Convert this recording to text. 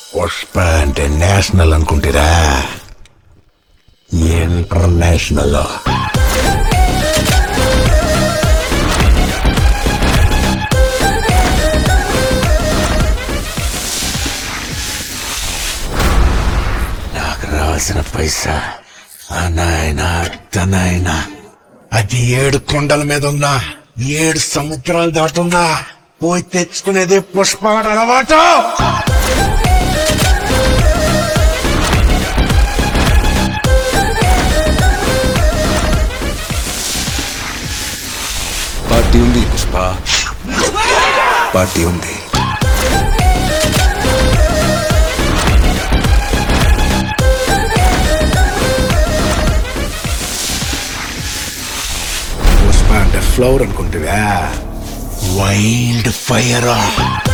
పుష్ప అంటే నేషనల్ అనుకుంటారా ఇంటర్నేషనల్ నాకు రావాల్సిన పైసా ఆ నాయన అత్తనాయన అది ఏడు కొండల మీద ఉన్నా ఏడు సముద్రాలు దాటున్నా పోయి తెచ్చుకునేది పుష్ప అలవాటు పార్టీ ఉంది పుష్ప పార్టీ ఉంది పుష్ప అంటే ఫ్లవర్ అనుకుంటువా వైల్డ్ ఫైర్